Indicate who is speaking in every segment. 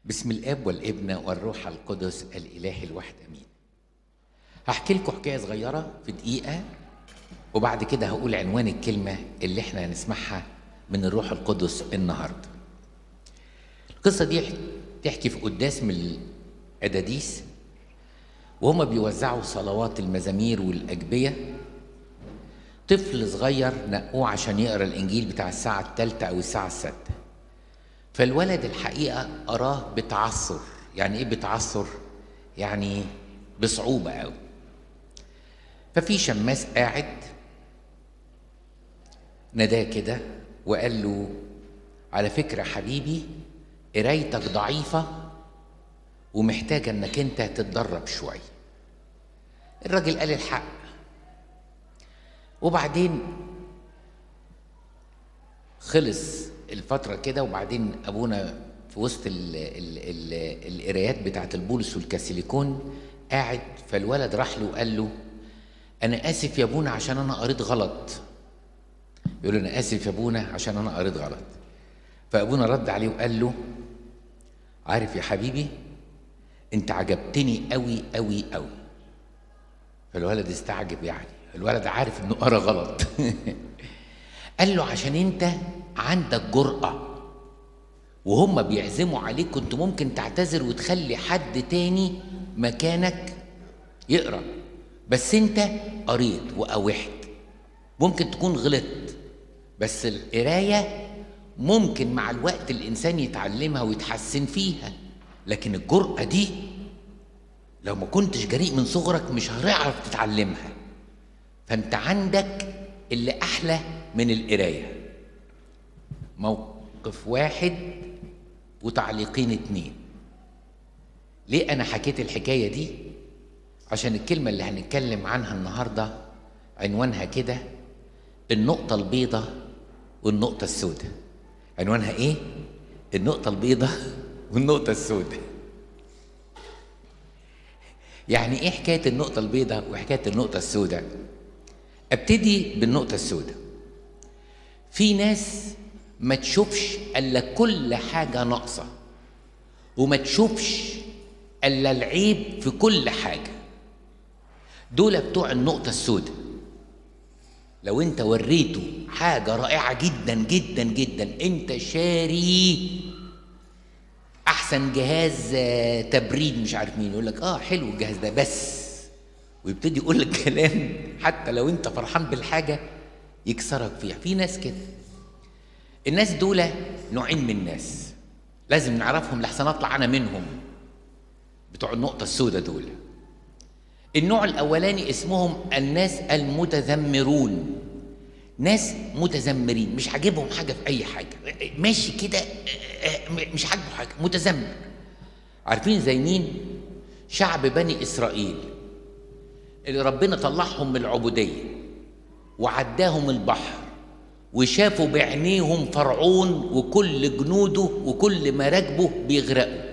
Speaker 1: بسم الاب والابن والروح القدس الاله الواحد امين هحكي لكم حكايه صغيره في دقيقه وبعد كده هقول عنوان الكلمه اللي احنا هنسمعها من الروح القدس النهارده القصه دي تحكي في قداس من الاداديس وهما بيوزعوا صلوات المزامير والاجبيه طفل صغير نقوه عشان يقرا الانجيل بتاع الساعه الثالثه او الساعه السادسه فالولد الحقيقه قراه بتعثر يعني ايه بتعثر يعني بصعوبه قوي ففي شماس قاعد ناداه كده وقال له على فكره حبيبي قرايتك ضعيفه ومحتاجه انك انت تتدرب شويه الراجل قال الحق وبعدين خلص الفترة كده وبعدين أبونا في وسط ال ال ال القرايات بتاعت البولس والكاسيليكون قاعد فالولد راح له وقال له أنا آسف يا أبونا عشان أنا قريت غلط يقول له أنا آسف يا أبونا عشان أنا قريت غلط فأبونا رد عليه وقال له عارف يا حبيبي أنت عجبتني قوي قوي قوي فالولد استعجب يعني الولد عارف انه قرا غلط قال له عشان انت عندك جرأة وهم بيعزموا عليك كنت ممكن تعتذر وتخلي حد تاني مكانك يقرا بس انت قريت وقاوحت ممكن تكون غلطت بس القرايه ممكن مع الوقت الانسان يتعلمها ويتحسن فيها لكن الجرأة دي لو ما كنتش جريء من صغرك مش هتعرف تتعلمها فانت عندك اللي احلى من القرايه موقف واحد وتعليقين اتنين ليه انا حكيت الحكايه دي عشان الكلمه اللي هنتكلم عنها النهارده عنوانها كده النقطه البيضاء والنقطه السوداء عنوانها ايه النقطه البيضاء والنقطه السوداء يعني ايه حكايه النقطه البيضاء وحكايه النقطه السوداء ابتدي بالنقطة السوداء في ناس ما تشوفش الا كل حاجة ناقصة وما تشوفش الا العيب في كل حاجة دول بتوع النقطة السوداء لو انت وريته حاجة رائعة جدا جدا جدا انت شاري احسن جهاز تبريد مش عارف مين يقول لك اه حلو الجهاز ده بس ويبتدي يقول لك كلام حتى لو انت فرحان بالحاجه يكسرك فيها في ناس كده الناس دول نوعين من الناس لازم نعرفهم لحسن اطلع انا منهم بتوع النقطه السوداء دول النوع الاولاني اسمهم الناس المتذمرون ناس متذمرين مش عاجبهم حاجه في اي حاجه ماشي كده مش عاجبه حاجه متذمر عارفين زي مين شعب بني اسرائيل اللي ربنا طلعهم من العبودية وعداهم البحر وشافوا بعينيهم فرعون وكل جنوده وكل مراكبه بيغرقوا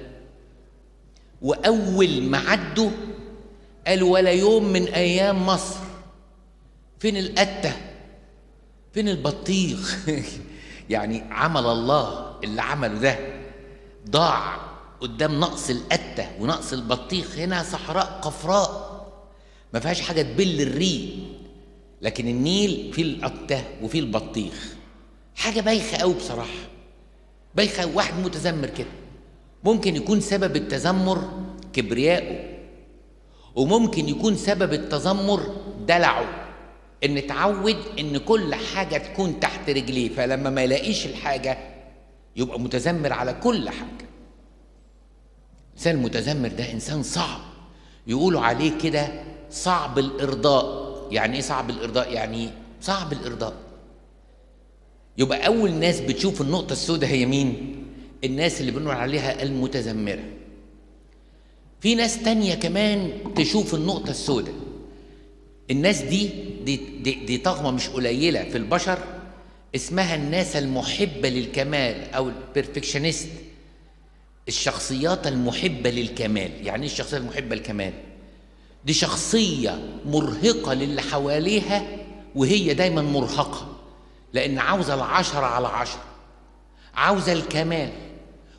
Speaker 1: وأول ما عدوا قالوا ولا يوم من أيام مصر فين القتة فين البطيخ يعني عمل الله اللي عمله ده ضاع قدام نقص القتة ونقص البطيخ هنا صحراء قفراء ما فيهاش حاجه تبل الريق لكن النيل فيه القته وفيه البطيخ حاجه بايخه قوي بصراحه بايخه واحد متذمر كده ممكن يكون سبب التذمر كبريائه وممكن يكون سبب التذمر دلعه ان اتعود ان كل حاجه تكون تحت رجليه فلما ما يلاقيش الحاجه يبقى متذمر على كل حاجه الانسان المتذمر ده انسان صعب يقولوا عليه كده صعب الارضاء يعني ايه صعب الارضاء يعني صعب الارضاء يبقى اول ناس بتشوف النقطه السوداء هي مين الناس اللي بنقول عليها المتذمره في ناس تانية كمان تشوف النقطه السوداء الناس دي دي, دي دي طغمه مش قليله في البشر اسمها الناس المحبه للكمال او البرفكشنست الشخصيات المحبه للكمال يعني ايه الشخصيه المحبه للكمال دي شخصية مرهقة للي حواليها وهي دايما مرهقة لأن عاوزة العشرة على عشرة عاوزة الكمال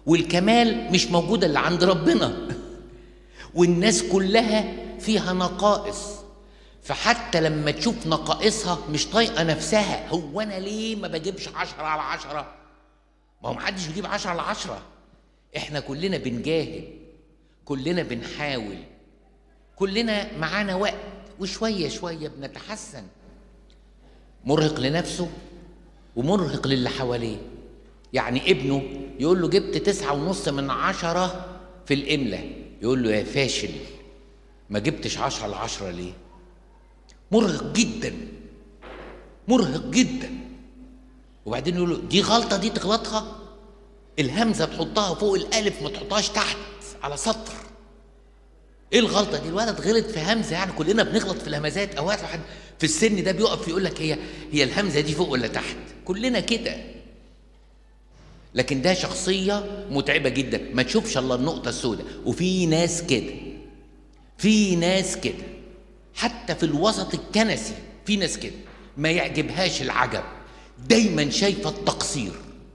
Speaker 1: والكمال مش موجود الا عند ربنا والناس كلها فيها نقائص فحتى لما تشوف نقائصها مش طايقه نفسها هو انا ليه ما بجيبش عشرة على عشرة ما هو محدش بيجيب عشرة على عشرة احنا كلنا بنجاهد كلنا بنحاول كلنا معانا وقت وشوية شوية بنتحسن مرهق لنفسه ومرهق للي حواليه يعني ابنه يقول له جبت تسعة ونص من عشرة في الإملة يقول له يا فاشل ما جبتش عشرة على عشرة ليه مرهق جدا مرهق جدا وبعدين يقول له دي غلطة دي تغلطها الهمزة تحطها فوق الألف ما تحطهاش تحت على سطر ايه الغلطة دي الولد غلط في همزة يعني كلنا بنغلط في الهمزات اوقات واحد في السن ده بيقف يقول لك هي هي الهمزة دي فوق ولا تحت كلنا كده لكن ده شخصية متعبة جدا ما تشوفش الا النقطة السوداء وفي ناس كده في ناس كده حتى في الوسط الكنسي في ناس كده ما يعجبهاش العجب دايما شايفة التقصير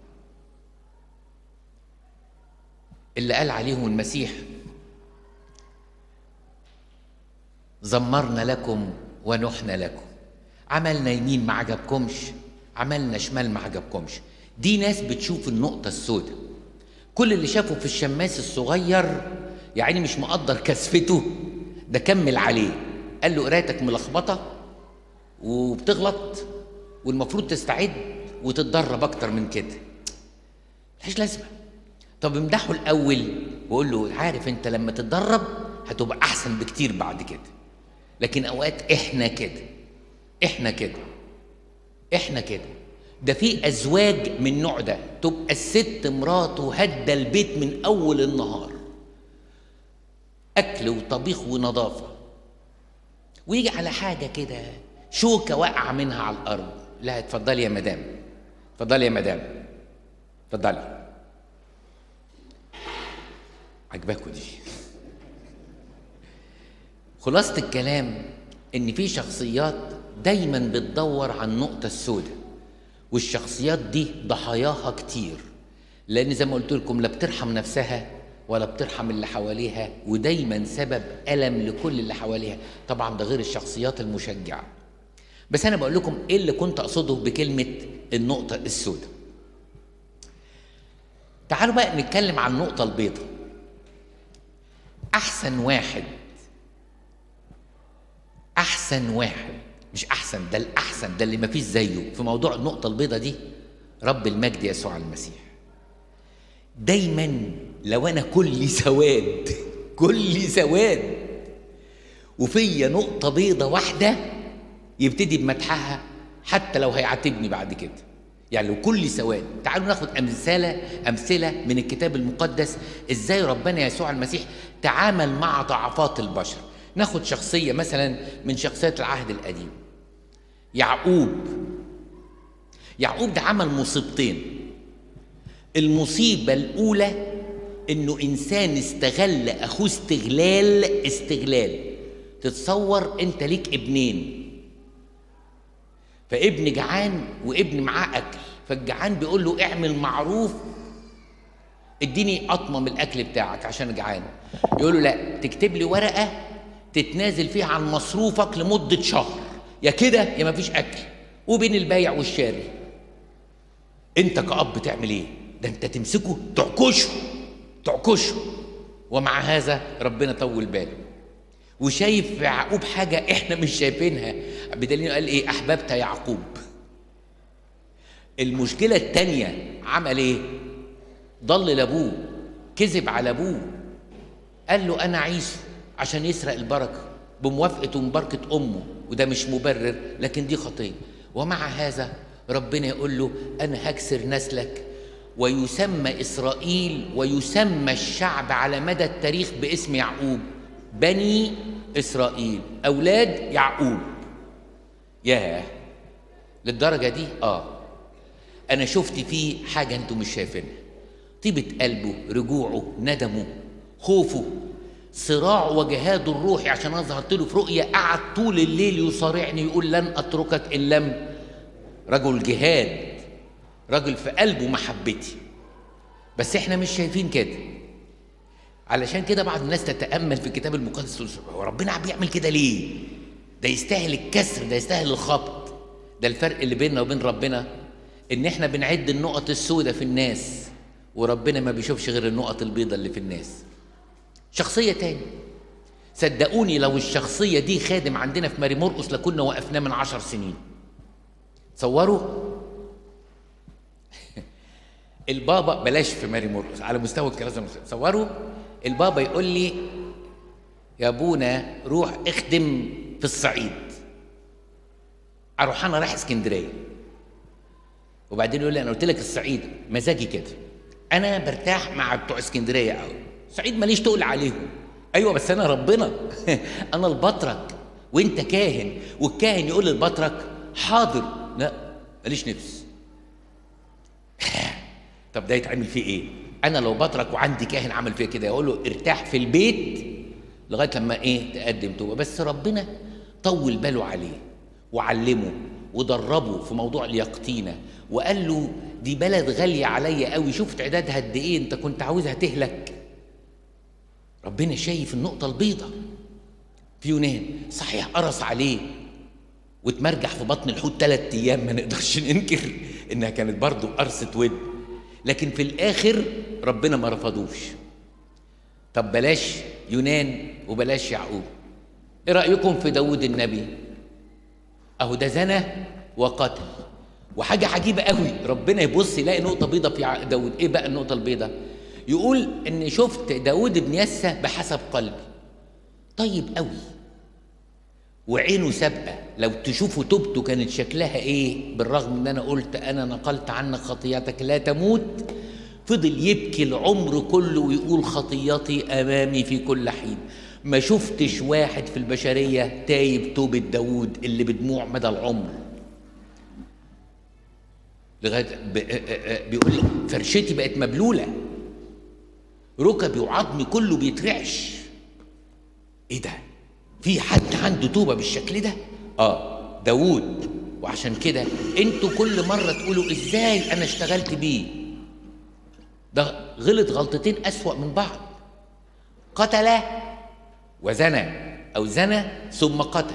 Speaker 1: اللي قال عليهم المسيح زمرنا لكم ونحنا لكم عملنا يمين ما عجبكمش عملنا شمال ما عجبكمش دي ناس بتشوف النقطة السوداء كل اللي شافه في الشماس الصغير يعني مش مقدر كسفته ده كمل عليه قال له قرايتك ملخبطة وبتغلط والمفروض تستعد وتتدرب أكتر من كده ملهاش لازمة طب امدحه الأول وقول له عارف أنت لما تتدرب هتبقى أحسن بكتير بعد كده لكن أوقات إحنا كده إحنا كده إحنا كده ده في أزواج من النوع ده تبقى الست مراته هدى البيت من أول النهار أكل وطبيخ ونظافة ويجي على حاجة كده شوكة واقعة منها على الأرض لا اتفضلي يا مدام اتفضلي يا مدام اتفضلي عجباكوا دي خلاصة الكلام إن في شخصيات دايما بتدور على النقطة السوداء والشخصيات دي ضحاياها كتير لأن زي ما قلت لكم لا بترحم نفسها ولا بترحم اللي حواليها ودايما سبب ألم لكل اللي حواليها طبعا ده غير الشخصيات المشجعة بس أنا بقول لكم إيه اللي كنت أقصده بكلمة النقطة السوداء تعالوا بقى نتكلم عن النقطة البيضاء أحسن واحد أحسن واحد مش أحسن ده الأحسن ده اللي مفيش زيه في موضوع النقطة البيضاء دي رب المجد يسوع المسيح دايما لو أنا كلي سواد كلي سواد وفيا نقطة بيضة واحدة يبتدي بمدحها حتى لو هيعاتبني بعد كده يعني لو كل سواد تعالوا ناخد أمثلة أمثلة من الكتاب المقدس إزاي ربنا يسوع المسيح تعامل مع ضعفات البشر ناخد شخصية مثلا من شخصيات العهد القديم يعقوب يعقوب ده عمل مصيبتين المصيبة الأولى إنه إنسان استغل أخوه استغلال استغلال تتصور أنت ليك ابنين فابن جعان وابن معاه أكل فالجعان بيقول له اعمل معروف اديني قطمة من الأكل بتاعك عشان جعان يقول له لا تكتب لي ورقة تتنازل فيها عن مصروفك لمدة شهر يا كده يا مفيش أكل وبين البايع والشاري أنت كأب تعمل إيه؟ ده أنت تمسكه تعكشه تعكشه ومع هذا ربنا طول باله وشايف في يعقوب حاجة إحنا مش شايفينها بدليل قال إيه أحببت يعقوب المشكلة التانية عمل إيه؟ ضل لأبوه كذب على أبوه قال له أنا عيسو عشان يسرق البركة بموافقة ومباركة أمه وده مش مبرر لكن دي خطية ومع هذا ربنا يقول له أنا هكسر نسلك ويسمى إسرائيل ويسمى الشعب على مدى التاريخ باسم يعقوب بني إسرائيل أولاد يعقوب ياه للدرجة دي آه أنا شفت فيه حاجة أنتم مش شايفينها طيبة قلبه رجوعه ندمه خوفه صراعه وجهاده الروحي عشان انا ظهرت له في رؤيه قعد طول الليل يصارعني يقول لن اتركك ان لم رجل جهاد رجل في قلبه محبتي بس احنا مش شايفين كده علشان كده بعض الناس تتامل في الكتاب المقدس تقول هو ربنا بيعمل كده ليه ده يستاهل الكسر ده يستاهل الخبط ده الفرق اللي بيننا وبين ربنا ان احنا بنعد النقط السوداء في الناس وربنا ما بيشوفش غير النقط البيضاء اللي في الناس شخصية تاني صدقوني لو الشخصية دي خادم عندنا في ماري مرقس لكنا وقفناه من عشر سنين تصوروا البابا بلاش في ماري مرقس على مستوى الكرازة تصوروا البابا يقول لي يا ابونا روح اخدم في الصعيد اروح انا رايح اسكندريه وبعدين يقول لي انا قلت لك الصعيد مزاجي كده انا برتاح مع بتوع اسكندريه قوي الصعيد ماليش تقول عليهم ايوه بس انا ربنا انا البطرك وانت كاهن والكاهن يقول للبطرك حاضر لا ماليش نفس طب ده يتعمل فيه ايه انا لو بطرك وعندي كاهن عمل فيا كده يقول له ارتاح في البيت لغايه لما ايه تقدم توبه بس ربنا طول باله عليه وعلمه ودربه في موضوع اليقطينه وقال له دي بلد غاليه عليا قوي شفت عدادها قد ايه انت كنت عاوزها تهلك ربنا شايف النقطه البيضاء في يونان صحيح قرص عليه واتمرجح في بطن الحوت ثلاث ايام ما نقدرش ننكر انها كانت برضه قرصه ود لكن في الاخر ربنا ما رفضوش طب بلاش يونان وبلاش يعقوب ايه رايكم في داود النبي اهو ده زنى وقتل وحاجه عجيبه قوي ربنا يبص يلاقي نقطه بيضة في داود ايه بقى النقطه البيضة يقول ان شفت داود بن يسى بحسب قلبي طيب قوي وعينه سابقه لو تشوفوا توبته كانت شكلها ايه بالرغم ان انا قلت انا نقلت عنك خطياتك لا تموت فضل يبكي العمر كله ويقول خطيتي امامي في كل حين ما شفتش واحد في البشريه تايب توبه داود اللي بدموع مدى العمر لغايه بيقول فرشتي بقت مبلوله ركبي وعظمي كله بيترعش ايه ده في حد عنده توبه بالشكل ده اه داوود وعشان كده انتوا كل مره تقولوا ازاي انا اشتغلت بيه ده غلط غلطتين اسوا من بعض قتل وزنى او زنى ثم قتل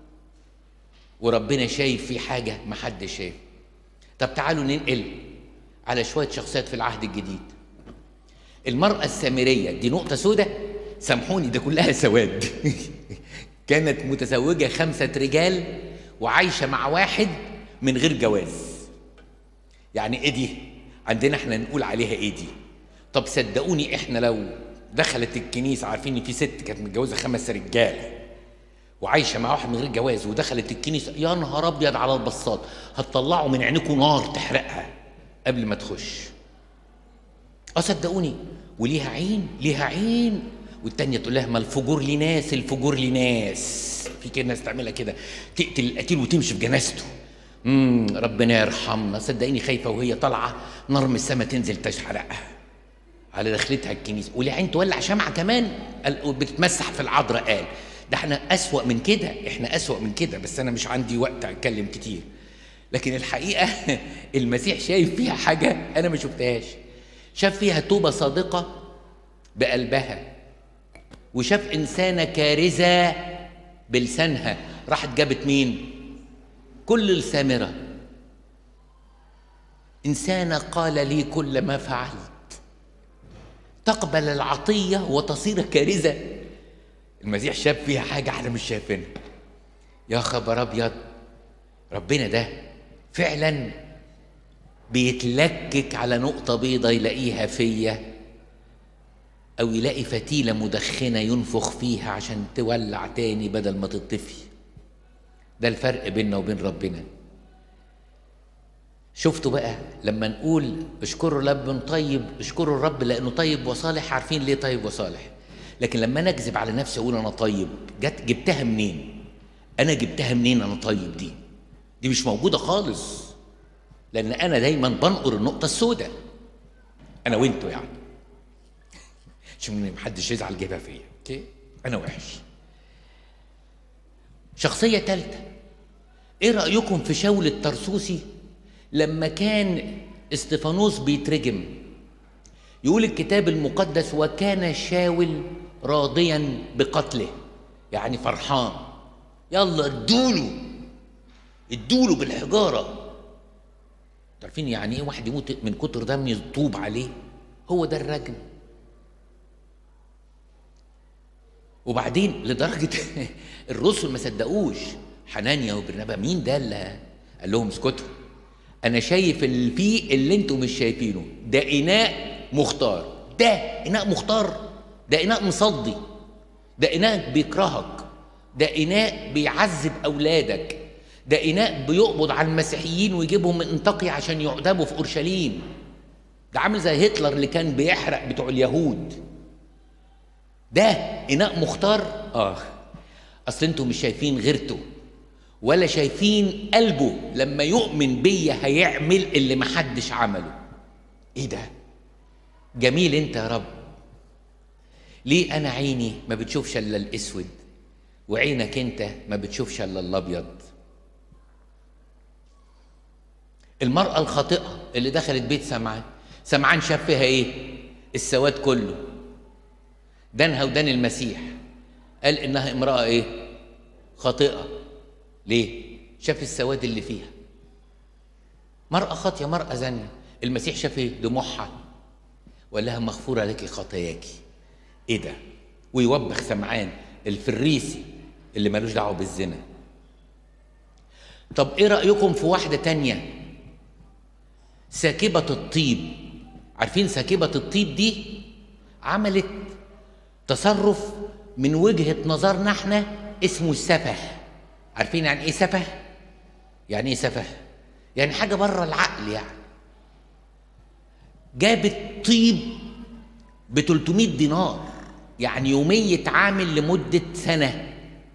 Speaker 1: وربنا شايف في حاجه ما حدش شايف طب تعالوا ننقل على شويه شخصيات في العهد الجديد المراه السامريه دي نقطه سوداء سامحوني ده كلها سواد كانت متزوجه خمسه رجال وعايشه مع واحد من غير جواز يعني ايه دي عندنا احنا نقول عليها ايه دي طب صدقوني احنا لو دخلت الكنيسه عارفين ان في ست كانت متجوزه خمس رجال وعايشه مع واحد من غير جواز ودخلت الكنيسه يا نهار ابيض على البساط هتطلعوا من عينيكم نار تحرقها قبل ما تخش اه صدقوني وليها عين ليها عين والتانية تقول لها ما الفجور لي ناس الفجور لي ناس في كده ناس تعملها كده تقتل القتيل وتمشي في جنازته امم ربنا يرحمنا صدقيني خايفه وهي طالعه نار من السما تنزل تحرقها على دخلتها الكنيسه وليه عين تولع شمعه كمان بتتمسح في العذراء قال ده احنا اسوا من كده احنا اسوا من كده بس انا مش عندي وقت اتكلم كتير لكن الحقيقه المسيح شايف فيها حاجه انا ما شفتهاش شاف فيها توبه صادقه بقلبها وشاف انسانه كارثه بلسانها راحت جابت مين كل السامره انسانه قال لي كل ما فعلت تقبل العطيه وتصير كارثه المسيح شاف فيها حاجه احنا مش شايفينها يا خبر ابيض ربنا ده فعلا بيتلكك على نقطه بيضه يلاقيها فيا او يلاقي فتيله مدخنه ينفخ فيها عشان تولع تاني بدل ما تطفي ده الفرق بيننا وبين ربنا شفتوا بقى لما نقول اشكروا الرب طيب اشكروا الرب لانه طيب وصالح عارفين ليه طيب وصالح لكن لما انا اكذب على نفسي اقول انا طيب جت جبتها منين انا جبتها منين انا طيب دي دي مش موجوده خالص لان انا دايما بنقر النقطه السوداء انا وانتوا يعني عشان محدش يزعل جايبها فيا اوكي انا وحش شخصيه ثالثه ايه رايكم في شاول الترسوسي لما كان استفانوس بيترجم يقول الكتاب المقدس وكان شاول راضيا بقتله يعني فرحان يلا ادوله ادوله بالحجاره عارفين يعني ايه واحد يموت من كتر دم يطوب عليه هو ده الرجم وبعدين لدرجه الرسل ما صدقوش حنانيا وبرنابا مين ده اللي قال لهم اسكتوا انا شايف اللي فيه اللي انتم مش شايفينه ده اناء مختار ده اناء مختار ده اناء مصدي ده اناء بيكرهك ده اناء بيعذب اولادك ده اناء بيقبض على المسيحيين ويجيبهم من انطاكيا عشان يعدموا في اورشليم ده عامل زي هتلر اللي كان بيحرق بتوع اليهود ده اناء مختار اه اصل انتوا مش شايفين غيرته ولا شايفين قلبه لما يؤمن بيا هيعمل اللي محدش عمله ايه ده جميل انت يا رب ليه انا عيني ما بتشوفش الا الاسود وعينك انت ما بتشوفش الا الابيض المرأة الخاطئة اللي دخلت بيت سمعان سمعان شاف فيها ايه السواد كله دانها ودان المسيح قال انها امرأة ايه خاطئة ليه شاف السواد اللي فيها مرأة خاطية مرأة زانية المسيح شاف ايه دموعها وقال لها مغفورة لك خطاياك ايه ده ويوبخ سمعان الفريسي اللي ملوش دعوة بالزنا طب ايه رأيكم في واحدة تانية ساكبة الطيب عارفين ساكبة الطيب دي عملت تصرف من وجهة نظرنا احنا اسمه السفه عارفين يعني ايه سفه يعني ايه سفه يعني حاجة بره العقل يعني جابت طيب ب 300 دينار يعني يومية عامل لمدة سنة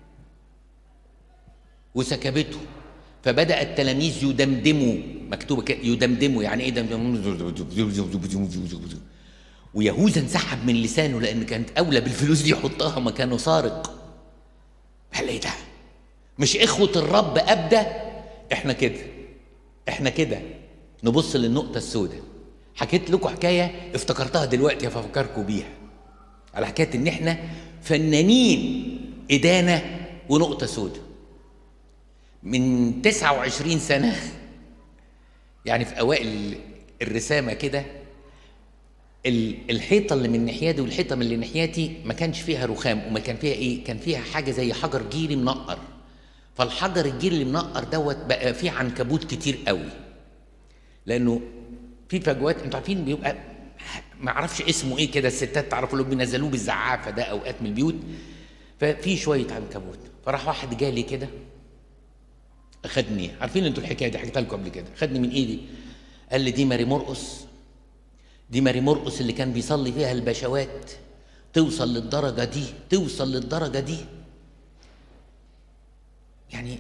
Speaker 1: وسكبته فبدأ التلاميذ يدمدموا مكتوبة كده يدمدموا يعني ايه دمدموا ويهوذا انسحب من لسانه لأن كانت أولى بالفلوس دي يحطها مكانه سارق قال ايه ده مش إخوة الرب أبدى احنا كده احنا كده نبص للنقطة السوداء حكيت لكم حكاية افتكرتها دلوقتي ففكركم بيها على حكاية إن إحنا فنانين إدانة ونقطة سوداء من 29 سنة يعني في أوائل الرسامة كده الحيطة اللي من ناحيتي والحيطة من اللي ناحيتي ما كانش فيها رخام وما كان فيها إيه؟ كان فيها حاجة زي حجر جيري منقر فالحجر الجيري اللي منقر دوت بقى فيه عنكبوت كتير قوي لأنه في فجوات انتوا عارفين بيبقى ما اعرفش اسمه ايه كده الستات تعرفوا اللي بينزلوه بالزعافه ده اوقات من البيوت ففي شويه عنكبوت فراح واحد جالي كده اخدني عارفين انتوا الحكايه دي حكيتها لكم قبل كده خدني من ايدي قال لي دي ماري مرقص دي ماري مرقص اللي كان بيصلي فيها البشوات توصل للدرجه دي توصل للدرجه دي يعني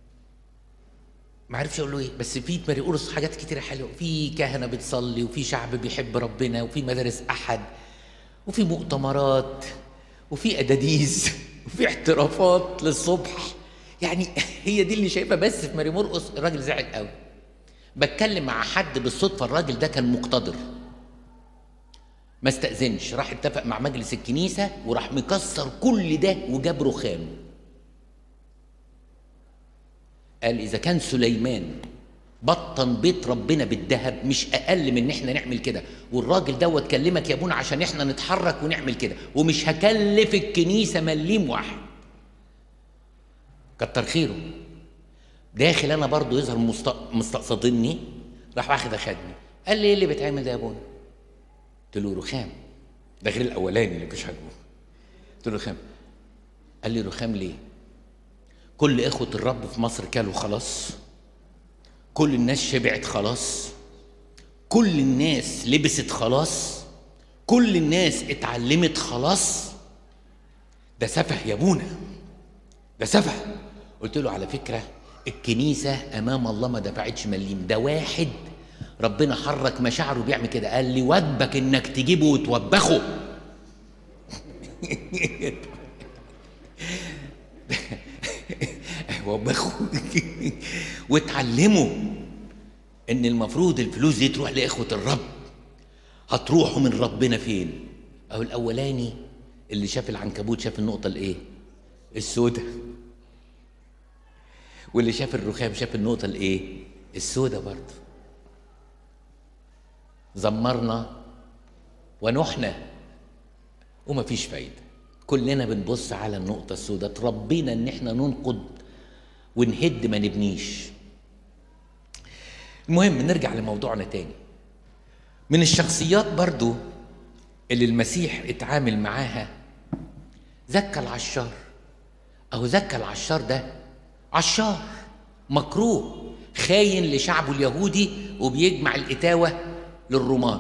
Speaker 1: ما عرفش اقول له ايه بس في ماري اورس حاجات كتيره حلوه في كهنه بتصلي وفي شعب بيحب ربنا وفي مدارس احد وفي مؤتمرات وفي اداديس وفي احترافات للصبح يعني هي دي اللي شايفها بس في ماري مرقص الراجل زعل قوي بتكلم مع حد بالصدفه الراجل ده كان مقتدر ما استأذنش راح اتفق مع مجلس الكنيسة وراح مكسر كل ده وجاب رخام قال إذا كان سليمان بطن بيت ربنا بالذهب مش أقل من إن إحنا نعمل كده والراجل دوت كلمك يا أبونا عشان إحنا نتحرك ونعمل كده ومش هكلف الكنيسة مليم واحد كتر خيره داخل أنا برضو يظهر مستقصدني راح واخد أخدني قال لي إيه اللي بيتعمل ده يا أبونا قلت له رخام ده غير الأولاني اللي مش عاجبه قلت له رخام قال لي رخام ليه كل إخوة الرب في مصر كلوا خلاص كل الناس شبعت خلاص كل الناس لبست خلاص كل الناس اتعلمت خلاص ده سفه يا ابونا ده سفه قلت له على فكرة الكنيسة أمام الله ما دفعتش مليم ده واحد ربنا حرك مشاعره بيعمل كده قال لي واجبك انك تجيبه وتوبخه وبخوا واتعلموا ان المفروض الفلوس دي تروح لاخوه الرب هتروحوا من ربنا فين اهو الاولاني اللي شاف العنكبوت شاف النقطه الايه السوداء واللي شاف الرخام شاف النقطه الايه السوداء برضه زمرنا ونحنا وما فيش فايده كلنا بنبص على النقطه السوداء تربينا ان احنا ننقد ونهد ما نبنيش المهم نرجع لموضوعنا تاني من الشخصيات برضو اللي المسيح اتعامل معاها زكى العشار أو زكى العشار ده عشار مكروه خاين لشعبه اليهودي وبيجمع الإتاوة للرومان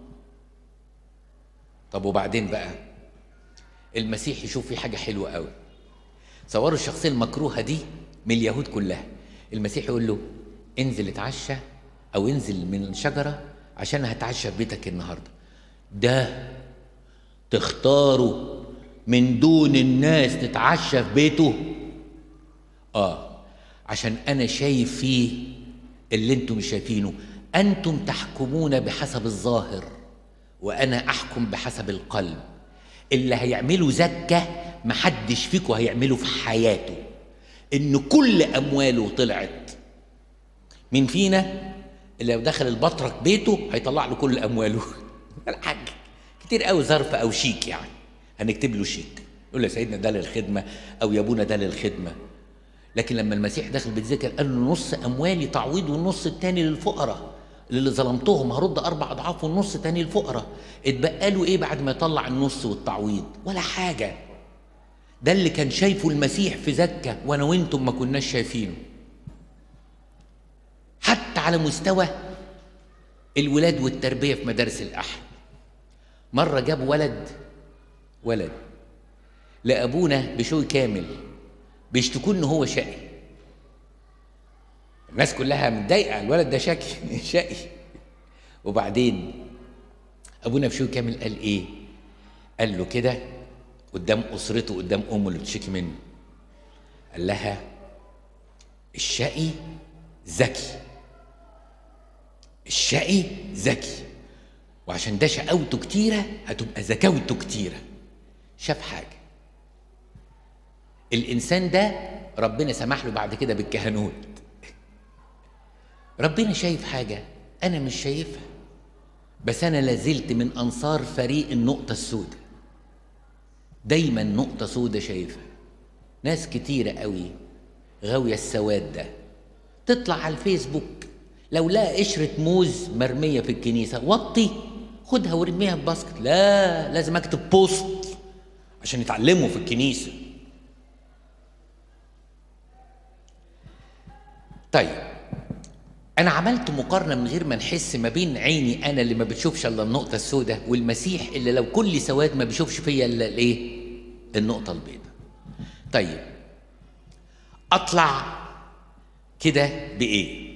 Speaker 1: طب وبعدين بقى المسيح يشوف في حاجة حلوة قوي صوروا الشخصية المكروهة دي من اليهود كلها المسيح يقول له انزل اتعشى او انزل من الشجرة عشان هتعشى في بيتك النهاردة ده تختاره من دون الناس تتعشى في بيته اه عشان انا شايف فيه اللي انتم مش شايفينه انتم تحكمون بحسب الظاهر وانا احكم بحسب القلب اللي هيعمله زكة محدش فيكم هيعمله في حياته ان كل امواله طلعت مين فينا اللي لو دخل البطرك بيته هيطلع له كل امواله الحاج كتير قوي ظرف او شيك يعني هنكتب له شيك يقول له يا سيدنا ده للخدمه او يا ابونا ده للخدمه لكن لما المسيح دخل بيت ذكر قال له نص اموالي تعويض والنص التاني للفقراء اللي ظلمتهم هرد اربع اضعاف والنص تاني للفقراء اتبقى له ايه بعد ما يطلع النص والتعويض ولا حاجه ده اللي كان شايفه المسيح في زكه وانا وانتم ما كناش شايفينه حتى على مستوى الولاد والتربيه في مدارس الاحد مره جاب ولد ولد لابونا بشوي كامل بيشتكوا ان هو شقي الناس كلها متضايقه الولد ده شقي شقي وبعدين ابونا بشوي كامل قال ايه قال له كده قدام اسرته قدام امه اللي بتشكي منه قال لها الشقي ذكي الشقي ذكي وعشان ده شقاوته كتيره هتبقى ذكاوته كتيره شاف حاجه الانسان ده ربنا سمح له بعد كده بالكهنوت ربنا شايف حاجه انا مش شايفها بس انا لازلت من انصار فريق النقطه السوداء دايما نقطه سوداء شايفها ناس كتيره قوي غاويه السواد ده تطلع على الفيسبوك لو لقى قشرة موز مرمية في الكنيسة وطي خدها وارميها في باسكت لا لازم اكتب بوست عشان يتعلموا في الكنيسة طيب أنا عملت مقارنة من غير ما نحس ما بين عيني أنا اللي ما بتشوفش إلا النقطة السوداء والمسيح اللي لو كل سواد ما بيشوفش فيا إلا الإيه؟ النقطة البيضاء. طيب أطلع كده بإيه؟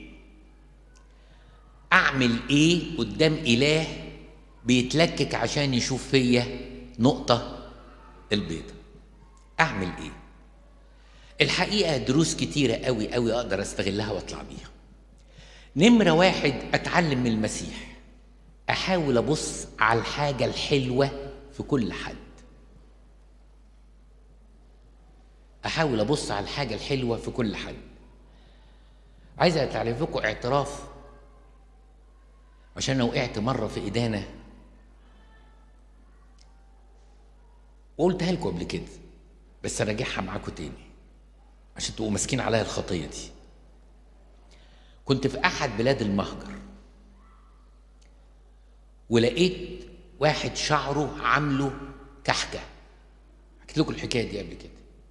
Speaker 1: اعمل ايه قدام اله بيتلكك عشان يشوف فيا نقطه البيضه اعمل ايه الحقيقه دروس كتيره قوي قوي اقدر استغلها واطلع بيها نمره واحد اتعلم من المسيح احاول ابص على الحاجه الحلوه في كل حد احاول ابص على الحاجه الحلوه في كل حد عايز اتعرف لكم اعتراف عشان انا وقعت مره في ايدانا وقلتها لكم قبل كده بس اراجعها معاكم تاني عشان تبقوا ماسكين عليا الخطيه دي كنت في احد بلاد المهجر ولقيت واحد شعره عامله كحكه حكيت لكم الحكايه دي قبل كده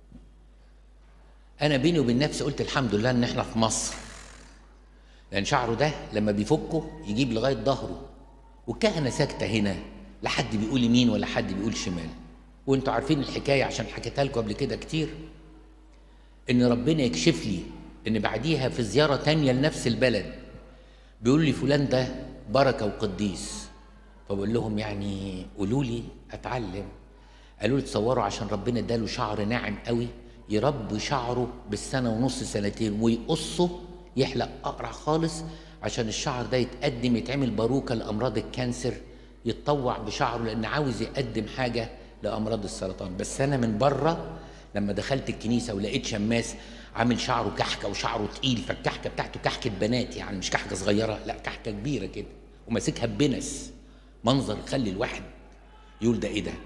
Speaker 1: انا بيني وبين نفسي قلت الحمد لله ان احنا في مصر لان شعره ده لما بيفكه يجيب لغايه ظهره والكهنه ساكته هنا لا حد بيقول يمين ولا حد بيقول شمال وانتوا عارفين الحكايه عشان حكيتها لكم قبل كده كتير ان ربنا يكشف لي ان بعديها في زياره تانية لنفس البلد بيقول لي فلان ده بركه وقديس فبقول لهم يعني قولوا لي اتعلم قالوا لي تصوروا عشان ربنا اداله شعر ناعم قوي يربي شعره بالسنه ونص سنتين ويقصه يحلق اقرع خالص عشان الشعر ده يتقدم يتعمل باروكه لامراض الكانسر يتطوع بشعره لان عاوز يقدم حاجه لامراض السرطان بس انا من بره لما دخلت الكنيسه ولقيت شماس عامل شعره كحكه وشعره تقيل فالكحكه بتاعته كحكه بنات يعني مش كحكه صغيره لا كحكه كبيره كده وماسكها ببنس منظر يخلي الواحد يقول ده ايه ده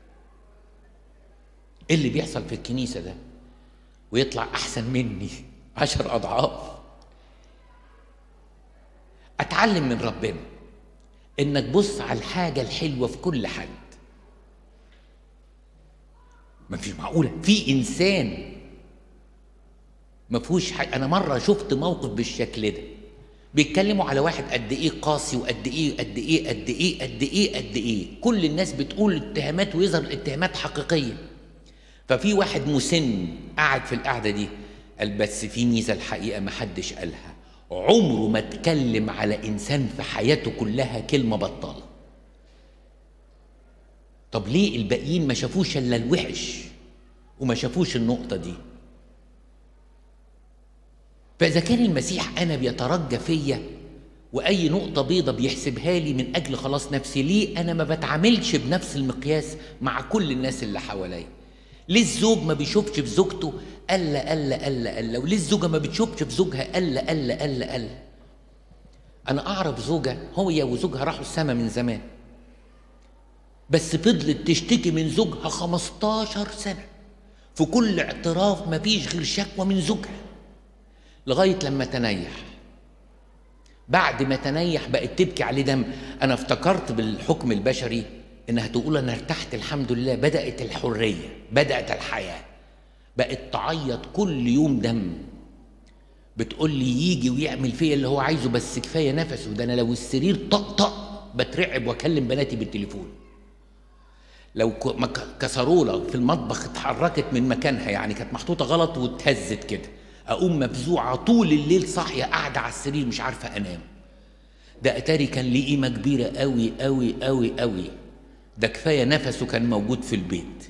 Speaker 1: ايه اللي بيحصل في الكنيسه ده ويطلع احسن مني عشر اضعاف اتعلم من ربنا انك بص على الحاجه الحلوه في كل حد ما فيش معقوله في انسان ما فيهوش حاجه انا مره شفت موقف بالشكل ده بيتكلموا على واحد قد ايه قاسي وقد ايه قد ايه قد ايه قد ايه قد ايه كل الناس بتقول اتهامات ويظهر الاتهامات حقيقيه ففي واحد مسن قاعد في القعده دي قال بس في ميزه الحقيقه ما حدش قالها عمره ما اتكلم على انسان في حياته كلها كلمه بطاله طب ليه الباقيين ما شافوش الا الوحش وما شافوش النقطه دي فاذا كان المسيح انا بيترجى فيا واي نقطه بيضه بيحسبها لي من اجل خلاص نفسي ليه انا ما بتعاملش بنفس المقياس مع كل الناس اللي حواليا ليه الزوج ما بيشوفش في زوجته الا الا الا الا وليه الزوجه ما بتشوفش في زوجها الا الا الا الا انا اعرف زوجه هي وزوجها راحوا السما من زمان بس فضلت تشتكي من زوجها 15 سنه في كل اعتراف ما فيش غير شكوى من زوجها لغايه لما تنيح بعد ما تنيح بقت تبكي عليه دم انا افتكرت بالحكم البشري انها تقول انا ارتحت الحمد لله بدات الحريه بدات الحياه بقت تعيط كل يوم دم بتقول لي يجي ويعمل فيا اللي هو عايزه بس كفايه نفسه ده انا لو السرير طقطق بترعب واكلم بناتي بالتليفون لو كسرولة في المطبخ اتحركت من مكانها يعني كانت محطوطة غلط واتهزت كده أقوم مفزوعة طول الليل صاحية قاعدة على السرير مش عارفة أنام ده أتاري كان ليه قيمة كبيرة قوي قوي قوي قوي ده كفاية نفسه كان موجود في البيت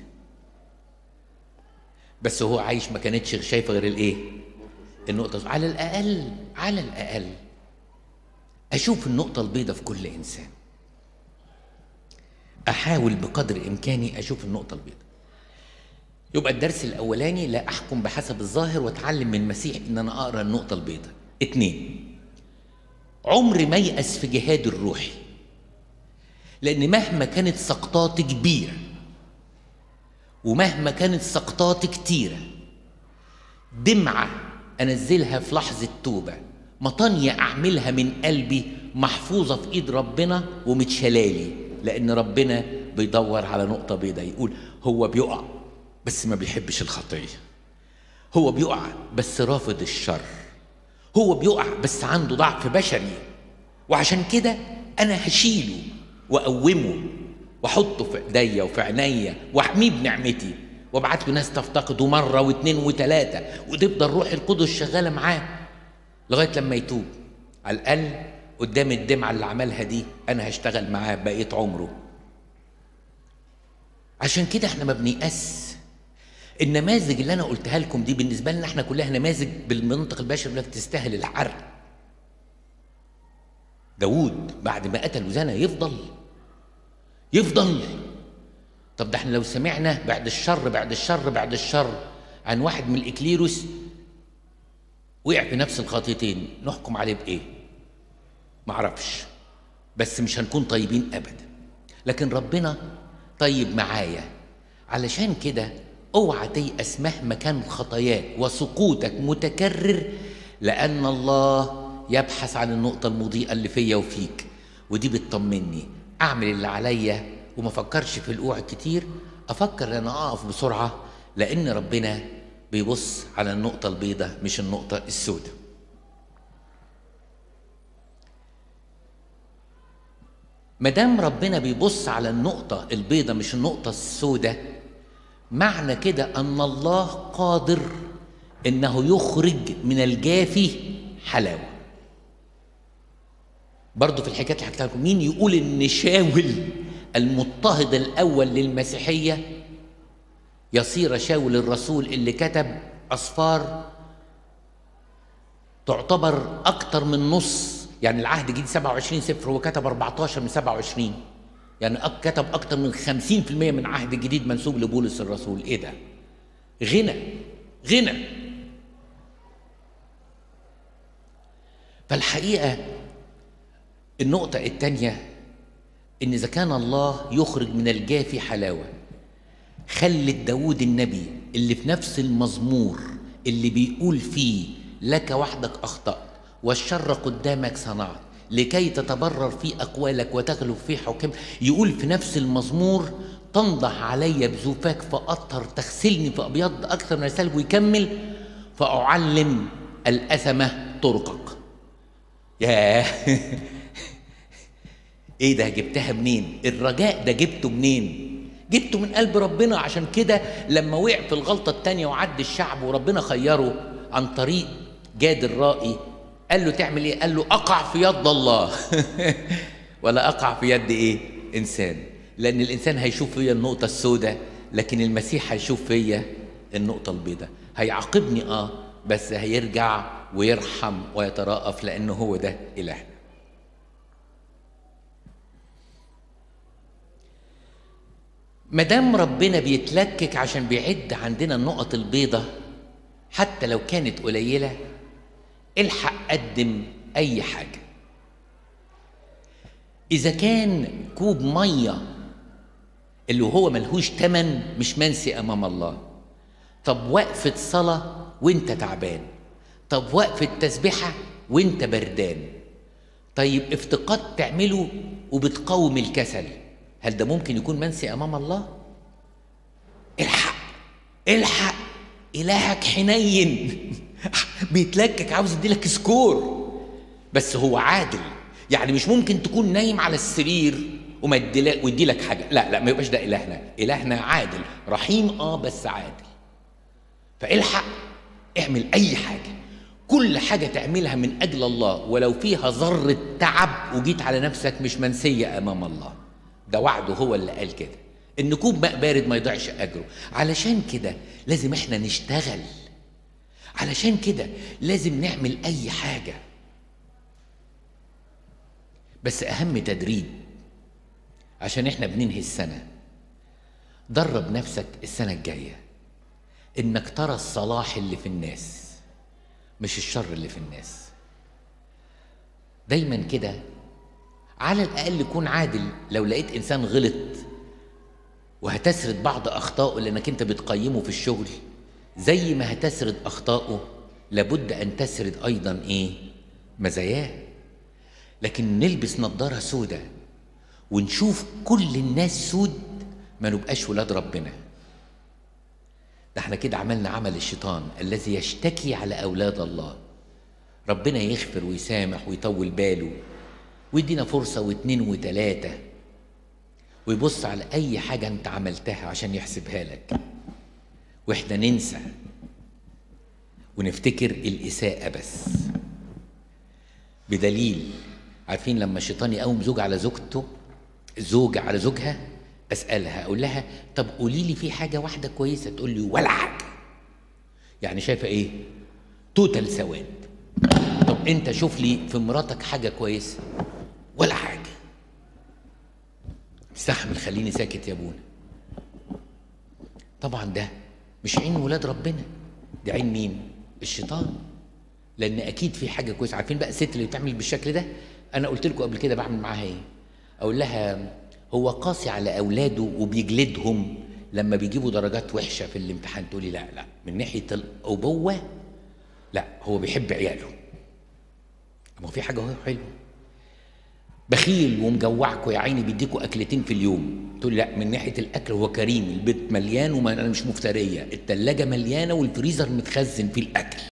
Speaker 1: بس هو عايش ما كانتش شايفة غير الإيه؟ النقطة على الأقل على الأقل أشوف النقطة البيضاء في كل إنسان احاول بقدر امكاني اشوف النقطه البيضاء يبقى الدرس الاولاني لا احكم بحسب الظاهر واتعلم من المسيح ان انا اقرا النقطه البيضاء اتنين عمري ما يأس في جهادي الروحي لان مهما كانت سقطاتي كبيره ومهما كانت سقطاتي كتيره دمعه انزلها في لحظه توبه مطانيه اعملها من قلبي محفوظه في ايد ربنا ومتشلالي لان ربنا بيدور على نقطه بيضاء يقول هو بيقع بس ما بيحبش الخطيه هو بيقع بس رافض الشر هو بيقع بس عنده ضعف بشري وعشان كده انا هشيله واقومه واحطه في ايديا وفي عينيا واحميه بنعمتي وابعت له ناس تفتقده مره واثنين وثلاثه وتفضل روح القدس شغاله معاه لغايه لما يتوب على الاقل قدام الدمعة اللي عملها دي أنا هشتغل معاه بقية عمره عشان كده احنا ما بنيأس النماذج اللي أنا قلتها لكم دي بالنسبة لنا احنا كلها نماذج بالمنطق البشري اللي تستاهل الحرق داوود بعد ما قتل وزنى يفضل يفضل طب ده احنا لو سمعنا بعد الشر بعد الشر بعد الشر عن واحد من الإكليروس وقع في نفس الخطيتين نحكم عليه بإيه؟ معرفش بس مش هنكون طيبين ابدا لكن ربنا طيب معايا علشان كده اوعى تيأس مهما كان خطاياك وسقوطك متكرر لأن الله يبحث عن النقطة المضيئة اللي فيا وفيك ودي بتطمني أعمل اللي عليا وما أفكرش في الوقوع كتير أفكر إن أنا أقف بسرعة لأن ربنا بيبص على النقطة البيضاء مش النقطة السوداء ما دام ربنا بيبص على النقطة البيضة مش النقطة السوداء معنى كده أن الله قادر إنه يخرج من الجافي حلاوة برضه في الحكايات اللي حكيتها لكم مين يقول إن شاول المضطهد الأول للمسيحية يصير شاول الرسول اللي كتب أصفار تعتبر أكتر من نص يعني العهد الجديد 27 سفر هو كتب 14 من 27 يعني أك- كتب أكتر من 50% من العهد الجديد منسوب لبولس الرسول إيه ده؟ غنى غنى فالحقيقة النقطة الثانية إن إذا كان الله يخرج من الجافي حلاوة خلت داود النبي اللي في نفس المزمور اللي بيقول فيه لك وحدك أخطأت والشر قدامك صنعت لكي تتبرر في أقوالك وتغلب في حكم يقول في نفس المزمور تنضح علي بزوفاك فأطهر تغسلني فأبيض أكثر من الثلج ويكمل فأعلم الأثمة طرقك ياه ايه ده جبتها منين الرجاء ده جبته منين جبته من قلب ربنا عشان كده لما وقع في الغلطة التانية وعد الشعب وربنا خيره عن طريق جاد الرائي قال له تعمل ايه قال له اقع في يد الله ولا اقع في يد ايه انسان لان الانسان هيشوف فيا النقطة السوداء لكن المسيح هيشوف فيا النقطة البيضاء هيعاقبني اه بس هيرجع ويرحم ويترأف لانه هو ده الهنا ما دام ربنا بيتلكك عشان بيعد عندنا النقط البيضة حتى لو كانت قليلة الحق قدم أي حاجة إذا كان كوب مية اللي هو ملهوش تمن مش منسي أمام الله طب وقفة صلاة وانت تعبان طب وقفة تسبيحة وانت بردان طيب افتقاد تعمله وبتقاوم الكسل هل ده ممكن يكون منسي امام الله الحق الحق الهك حنين بيتلكك عاوز يديلك سكور بس هو عادل يعني مش ممكن تكون نايم على السرير وما يديلك ويديلك حاجه لا لا ما يبقاش ده الهنا الهنا عادل رحيم اه بس عادل فالحق اعمل اي حاجه كل حاجه تعملها من اجل الله ولو فيها ذره تعب وجيت على نفسك مش منسيه امام الله ده وعده هو اللي قال كده ان كوب ماء بارد ما يضيعش اجره علشان كده لازم احنا نشتغل علشان كده لازم نعمل اي حاجه بس اهم تدريب عشان احنا بننهي السنه درب نفسك السنه الجايه انك ترى الصلاح اللي في الناس مش الشر اللي في الناس دايما كده على الاقل كون عادل لو لقيت انسان غلط وهتسرد بعض اخطائه لانك انت بتقيمه في الشغل زي ما هتسرد اخطائه لابد ان تسرد ايضا ايه مزاياه لكن نلبس نظاره سودة ونشوف كل الناس سود ما نبقاش ولاد ربنا ده احنا كده عملنا عمل الشيطان الذي يشتكي على اولاد الله ربنا يغفر ويسامح ويطول باله ويدينا فرصه واتنين وتلاته ويبص على اي حاجه انت عملتها عشان يحسبها لك واحنا ننسى ونفتكر الاساءه بس بدليل عارفين لما الشيطان يقوم زوج على زوجته زوج على زوجها اسالها اقول لها طب قولي لي في حاجه واحده كويسه تقول لي ولا حاجه يعني شايفه ايه توتال سواد طب انت شوف لي في مراتك حاجه كويسه ولا حاجه استحمل خليني ساكت يا ابونا طبعا ده مش عين ولاد ربنا دي عين مين الشيطان لان اكيد في حاجه كويسه عارفين بقى الست اللي بتعمل بالشكل ده انا قلت لكم قبل كده بعمل معاها ايه اقول لها هو قاسي على اولاده وبيجلدهم لما بيجيبوا درجات وحشه في الامتحان تقولي لا لا من ناحيه الابوه لا هو بيحب عياله ما هو في حاجه هو حلوه بخيل ومجوعكوا يا عيني بيديكوا اكلتين في اليوم تقول لا من ناحيه الاكل هو كريم البيت مليان وانا مش مفتريه التلاجة مليانه والفريزر متخزن فيه الاكل